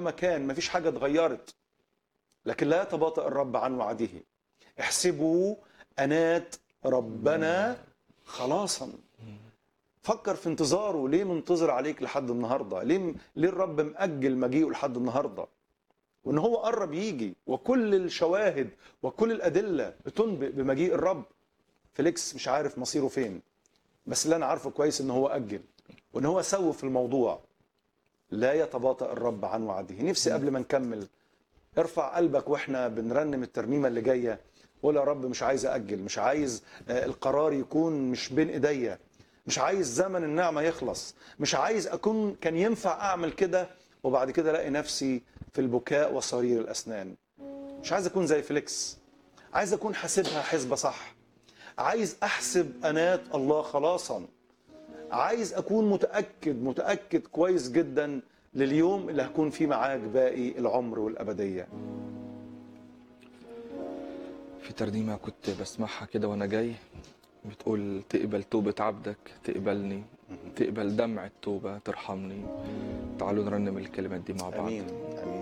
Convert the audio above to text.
ما كان مفيش حاجة اتغيرت لكن لا يتباطأ الرب عن وعده احسبوا أنات ربنا خلاصا فكر في انتظاره ليه منتظر عليك لحد النهارده ليه ليه الرب مأجل مجيئه لحد النهارده وان هو قرب يجي وكل الشواهد وكل الادله بتنبئ بمجيء الرب فيليكس مش عارف مصيره فين بس اللي انا عارفه كويس ان هو اجل وان هو سوف الموضوع لا يتباطأ الرب عن وعده نفسي قبل ما نكمل ارفع قلبك واحنا بنرنم الترنيمه اللي جايه قول يا رب مش عايز اجل مش عايز آه، القرار يكون مش بين ايديا مش عايز زمن النعمه يخلص مش عايز اكون كان ينفع اعمل كده وبعد كده الاقي نفسي في البكاء وصرير الاسنان مش عايز اكون زي فليكس عايز اكون حاسبها حسبه صح عايز احسب انات الله خلاصا عايز اكون متاكد متاكد كويس جدا لليوم اللي هكون فيه معاك باقي العمر والابديه في ترنيمة كنت بسمعها كده وأنا جاي بتقول تقبل توبة عبدك تقبلني تقبل دمع التوبة ترحمني تعالوا نرنم الكلمات دي مع بعض امين امين